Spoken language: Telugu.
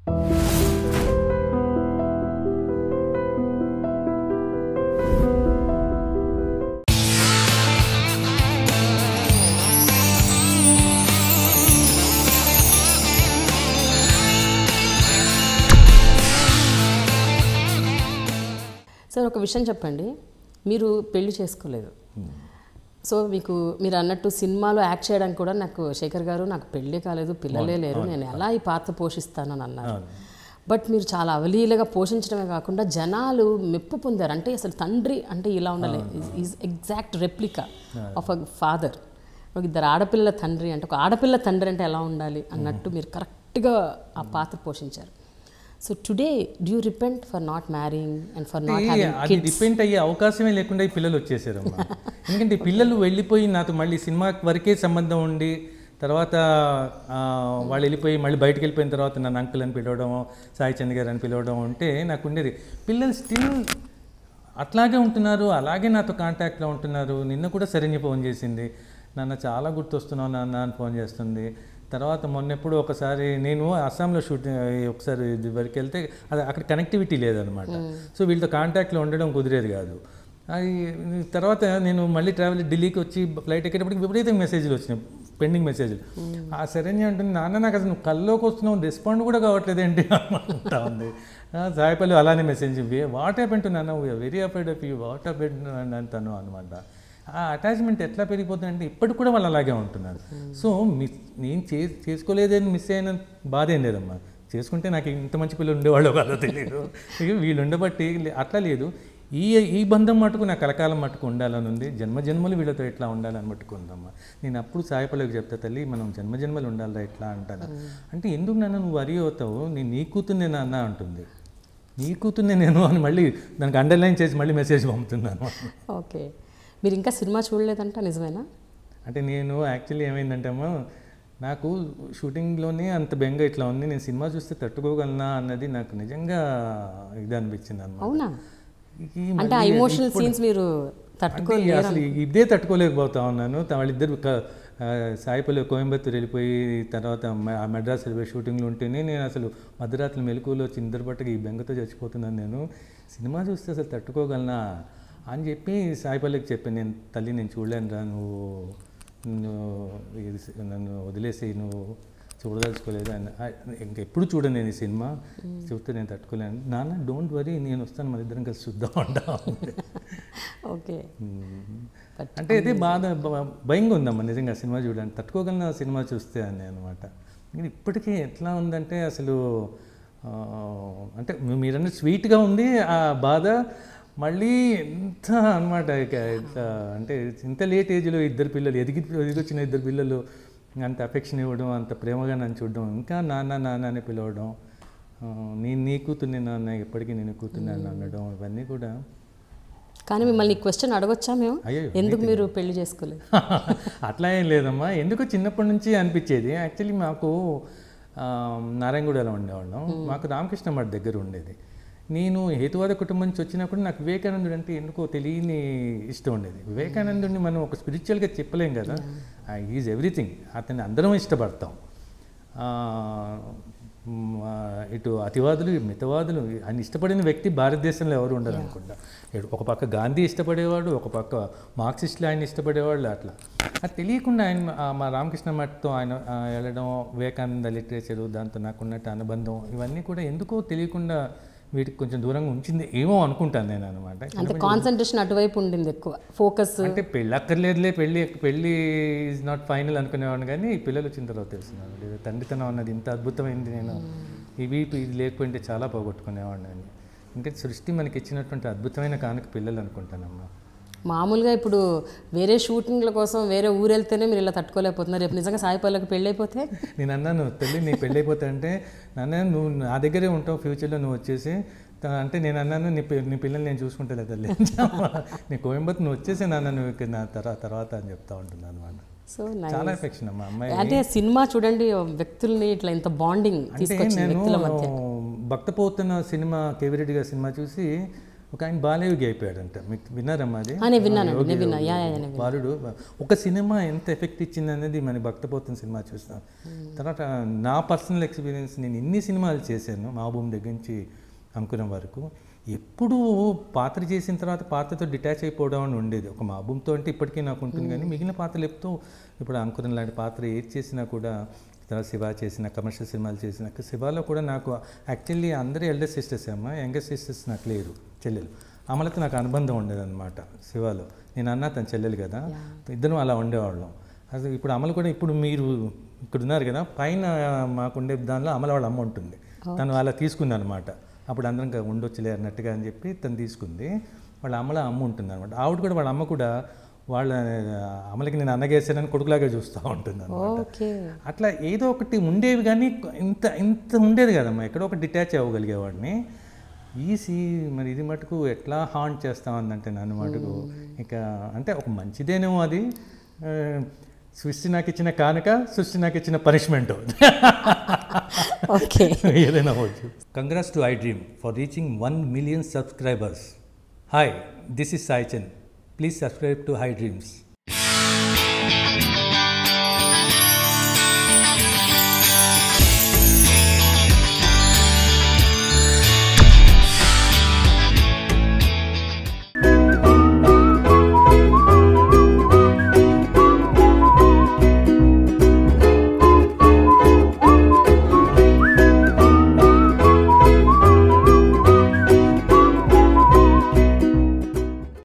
సార్ ఒక విషయం చెప్పండి మీరు పెళ్లి చేసుకోలేదు సో మీకు మీరు అన్నట్టు సినిమాలో యాక్ట్ చేయడానికి కూడా నాకు శేఖర్ గారు నాకు పెళ్ళి కాలేదు పిల్లలే లేరు నేను ఎలా ఈ పాత్ర పోషిస్తానని అన్నారు బట్ మీరు చాలా అవలీలగా పోషించడమే కాకుండా జనాలు మెప్పు పొందారు అంటే అసలు తండ్రి అంటే ఇలా ఉండాలి is exact replica of a father ఒక ఇద్దరు ఆడపిల్లల తండ్రి అంటే ఒక ఆడపిల్ల తండ్రి అంటే ఎలా ఉండాలి అన్నట్టు మీరు కరెక్ట్గా ఆ పాత్ర పోషించారు so today do you repent for not marrying and for not a, having అది డిపెండ్ అయ్యే అవకాశమే లేకుండా ఈ పిల్లలు వచ్చేసారమ్మా ఎందుకంటే ఈ పిల్లలు వెళ్ళిపోయి నాతో మళ్ళీ సినిమా వరకే సంబంధం ఉండి తర్వాత ఆ, వాళ్ళు వెళ్ళిపోయి మళ్ళీ బయటకు వెళ్ళిపోయిన తర్వాత నన్ను అంకుల్ అని పిలవడం సాయి చంద్ గారు అని పిలవడం అంటే నాకు ఉండేది పిల్లలు స్టిల్ అట్లాగే ఉంటున్నారు అలాగే నాతో కాంటాక్ట్లో ఉంటున్నారు నిన్న కూడా శరణ్య ఫోన్ చేసింది నాన్న చాలా గుర్తొస్తున్నావు నాన్న అని ఫోన్ చేస్తుంది తర్వాత మొన్నెప్పుడు ఒకసారి నేను అస్సాంలో షూటింగ్ ఒకసారి ఇది వరకు వెళ్తే అది అక్కడ కనెక్టివిటీ లేదనమాట సో వీళ్ళతో కాంటాక్ట్లో ఉండడం కుదిరేది కాదు అది తర్వాత నేను మళ్ళీ ట్రావెల్ ఢిల్లీకి వచ్చి ఫ్లైట్ ఎక్కేటప్పటికి విపరీతంగా మెసేజ్లు వచ్చినాయి పెండింగ్ మెసేజ్లు ఆ శరణ్య అంటుంది నాన్న నాకు అసలు నువ్వు కల్లోకి వస్తున్నావు రెస్పాండ్ కూడా కావట్లేదు ఏంటి అంటా ఉంది ఆ, సాయిపల్లి అలానే మెసేజ్ వాట్ హ్యాపెన్ టు నాన్న very afraid of you what happen అంటాను అనమాట ఆ అటాచ్మెంట్ ఎట్లా పెరిగిపోతుందంటే ఇప్పటికి కూడా వాళ్ళు అలాగే ఉంటున్నారు సో మిస్ నేను చే చేసుకోలేదని మిస్ అయిన బాధ ఏం లేదమ్మా చేసుకుంటే నాకు ఇంత మంచి పిల్లలు ఉండేవాళ్ళు కాదో తెలియదు ఇక వీళ్ళు ఉండబట్టి లే- అట్లా లేదు ఈ ఈ బంధం మటుకు నాకు కలకాలం మటుకు ఉండాలని ఉంది జన్మ జన్మలు వీళ్ళతో ఎట్లా ఉండాలని మటుకు ఉందమ్మా నేను అప్పుడు సాయపల్లకి చెప్తా తల్లి మనం జన్మ జన్మలు ఉండాలా ఎట్లా అంటాను అంటే ఎందుకు నన్ను నువ్వు వరి అవుతావు నేను నీ కూతుర్నే నాన్న అంటుంది నీ కూతుర్నే నేను అని మళ్ళీ దానికి అండర్లైన్ చేసి మళ్ళీ మెసేజ్ పంపుతున్నాను ఓకే మీరు ఇంకా సినిమా చూడలేదంట నిజమేనా అంటే నేను యాక్చువల్లీ ఏమైందంటే అమ్మా నాకు షూటింగ్లోనే అంత బెంగ ఇట్లా ఉంది నేను సినిమా చూస్తే తట్టుకోగలనా అన్నది నాకు నిజంగా ఇది అనిపించింది అన్నమాట అవునా ఈ అంటే ఆ మళ్ళీ ఇమోషనల్ సీన్స్ మీరు తట్టుకో అంటే అసలు ఇదే తట్టుకోలేకపోతా ఉన్నాను త- వాళ్ళిద్దరు క- ఆ, సాయిపల్లి కోయంబత్తూరు వెళ్ళిపోయి తర్వాత మ- ఆ మెడ్రాస్ వెళ్ళిపోయి షూటింగ్లు ఉంటేనే నేను అసలు మధ్యరాత్రి మెలకువలో వచ్చి నిద్ర పట్టక ఈ బెంగతో చచ్చిపోతున్నాను నేను సినిమా చూస్తే అసలు తట్టుకోగలనా అని చెప్పి సాయిపల్లికి చెప్పాను నేను తల్లి నేను చూడలేను రా నువ్వు నువ్వు ఇది సి- నన్ను వదిలేసి నువ్వు చూడదలుచుకోలేదు అని ఇంకెప్పుడు చూడను నేను ఈ సినిమా చూస్తే నేను తట్టుకోలేను నాన్న డోంట్ వరీ నేను వస్తాను మన ఇద్దరం కలిసి చూద్దాం అంటా ఉంది. ఓకే But అంటే ఇది బాధ బ- భయంగా ఉందమ్మా నిజంగా సినిమా చూడడానికి తట్టుకోగలన సినిమా చూస్తే అని అనమాట ఇది ఇప్పటికీ ఎట్లా ఉందంటే అసలు ఆ, అంటే మీ- మీరన్న స్వీట్గా ఉంది ఆ బాధ మళ్ళీ ఎంత అనమాట ఇక ఇట్లా అంటే ఇంత లేట్ ఏజ్లో ఇద్దరు పిల్లలు ఎదిగి ఎదిగొచ్చిన ఇద్దరు పిల్లలు అంత అఫెక్షన్ ఇవ్వడం అంత ప్రేమగా నన్ను చూడడం ఇంకా నాన్న నాన్న అని పిలవడం ఆ, నేను నీ కూతుర్ని నాన్న ఎప్పటికీ నేను కూతున్నాను అనడం ఇవన్నీ కూడా కానీ మిమ్మల్ని క్వశ్చన్ అడగొచ్చా మేము అయ్యో, ఎందుకు మీరు పెళ్లి చేసుకోలేదు అట్లా ఏం లేదమ్మా ఎందుకు చిన్నప్పటి నుంచి అనిపించేది యాక్చువల్లీ మాకు ఆ, నారాయణగూడలో ఉండేవాళ్ళం మాకు రామకృష్ణ మఠ్ దగ్గర ఉండేది నేను హేతువాద కుటుంబం నుంచి వచ్చినప్పుడు నాకు వివేకానందుడు అంటే ఎందుకో తెలియని ఇష్టం ఉండేది వివేకానందుడిని మనం ఒక స్పిరిచువల్గా చెప్పలేం కదా ఈజ్ ఎవ్రీథింగ్ అతన్ని అందరం ఇష్టపడతాం ఆ, మ్, ఆ, ఇటు అతివాదులు మితవాదులు ఆయన ఇష్టపడిన వ్యక్తి భారతదేశంలో ఎవరు ఉండరు అనుకుంటా ఇటు ఒక పక్క గాంధీ ఇష్టపడేవాడు ఒక పక్క మార్క్సిస్టులు ఆయన ఇష్టపడేవాళ్ళు అట్లా అది తెలియకుండా ఆయన ఆ, మా రామకృష్ణ మఠతో ఆయన ఆ, వెళ్ళడం వివేకానంద లిటరేచరు దాంతో నాకున్నట్టు అనుబంధం ఇవన్నీ కూడా ఎందుకో తెలియకుండా వీటికి కొంచెం దూరంగా ఉంచింది ఏమో అనుకుంటాను నేను అనమాట అంటే కాన్సన్ట్రేషన్ అటువైపు ఉండింది ఎక్కువ ఫోకస్ అంటే పెళ్ళి అక్కర్లేదులే పెళ్ళి పెళ్ళి ఈజ్ నాట్ ఫైనల్ అనుకునేవాడిని కానీ ఈ పిల్లలు వచ్చిన తర్వాత తెలుస్తున్నాను లేదు తండ్రితనం అన్నది ఇంత అద్భుతమైంది నేను ఇవి ఇది లేకపోయింటే చాలా పోగొట్టుకునేవాడిని అని ఇంకా సృష్టి మనకి ఇచ్చినటువంటి అద్భుతమైన కానుక పిల్లలు అనుకుంటానమ్మా మామూలుగా ఇప్పుడు వేరే షూటింగ్ల కోసం వేరే ఊరు వెళ్తేనే మీరు ఇలా తట్టుకోలేకపోతున్నారు రేపు నిజంగా సాయిపల్లకి పెళ్ళి అయిపోతే నేను అన్నాను తల్లి నీ పెళ్ళి అయిపోతా అంటే నాన్న నువ్వు నా దగ్గరే ఉంటావు ఫ్యూచర్లో నువ్వు వచ్చేసి త- అంటే నేను అన్నాను నీ పి- నీ పిల్లల్ని నేను చూసుకుంటలే తల్లి నీ కోయంబత్తు నువ్వు వచ్చేసి నాన్న నువ్వు ఇక్కడ నా తర్వాత తర్వాత అని చెప్తా ఉంటున్నాను అనమాట సో చాలా ఎఫెక్షన్ అమ్మా అమ్మాయి అంటే సినిమా చూడండి వ్యక్తుల్ని ఇట్లా ఇంత బాండింగ్ అంటే తీసుకొచ్చింది నేను వ్యక్తుల మధ్య భక్తపోతున్న సినిమా కేవిరెడ్డి గారి సినిమా చూసి ఒక ఆయన బాలయోగి అయిపోయాడంట మీకు విన్నారమ్మా అది ఆ, నేను విన్నానండి, యోగి- నేను విన్నా. యా, యా, నేను విన్నా. బాలుడు ఒక సినిమా ఎంత ఎఫెక్ట్ ఇచ్చింది అనేది మన భక్తపోతున్న సినిమా చూస్తాం తర్వాత నా పర్సనల్ ఎక్స్పీరియన్స్ నేను ఎన్ని సినిమాలు చేశాను మా భూమి దగ్గర నుంచి అంకురం వరకు ఎప్పుడూ పాత్ర చేసిన తర్వాత పాత్రతో డిటాచ్ అయిపోవడం అని ఉండేది ఒక మా భూమితో అంటే ఇప్పటికీ నాకు ఉంటుంది కానీ మిగిలిన పాత్రలు ఎప్పుడూ ఇప్పుడు అంకురం లాంటి పాత్ర ఏది చేసినా కూడా తర్వాత శివ చేసిన కమర్షియల్ సినిమాలు చేసిన శివాలో కూడా నాకు యాక్చువల్లీ అందరి ఎల్డర్ సిస్టర్స్ అమ్మ యంగర్ సిస్టర్స్ నాకు లేరు చెల్లెలు అమలతో నాకు అనుబంధం ఉండేదన్నమాట శివాలో నేను అన్న తన చెల్లెలు కదా ఇద్దరం అలా ఉండేవాళ్ళం అసలు ఇప్పుడు అమలు కూడా ఇప్పుడు మీరు ఇక్కడ ఉన్నారు కదా పైన మాకు ఉండే దానిలో అమల వాళ్ళ అమ్మ ఉంటుంది తను అలా తీసుకుంది అనమాట అప్పుడు అందరం ఇంకా ఉండొచ్చులే అన్నట్టుగా అని చెప్పి తను తీసుకుంది వాళ్ళ అమ్మల అమ్మ ఉంటుంది అనమాట ఆవిడ కూడా వాళ్ళ అమ్మ కూడా వాళ్ళ అమలకి నేను అన్నగేసానని కొడుకులాగా చూస్తూ ఉంటుంది అనమాట ఓకే అట్లా ఏదో ఒకటి ఉండేవి కానీ ఇంత ఇంత ఉండేది కదమ్మా ఎక్కడో ఒక డిటాచ్ అవ్వగలిగేవాడిని ఈసీ మరి ఇది మటుకు ఎట్లా హాంట్ చేస్తామందంటే నన్ను మటుకు ఇక అంటే ఒక మంచిదేనేమో అది ఆ, సృష్టి నాకు ఇచ్చిన కానుక సృష్టి నాకు ఇచ్చిన పనిష్మెంట్ ఓకే ఏదైనా అవ్వచ్చు congrats to I dream for reaching one million subscribers hi this is Saichand please subscribe to high dreams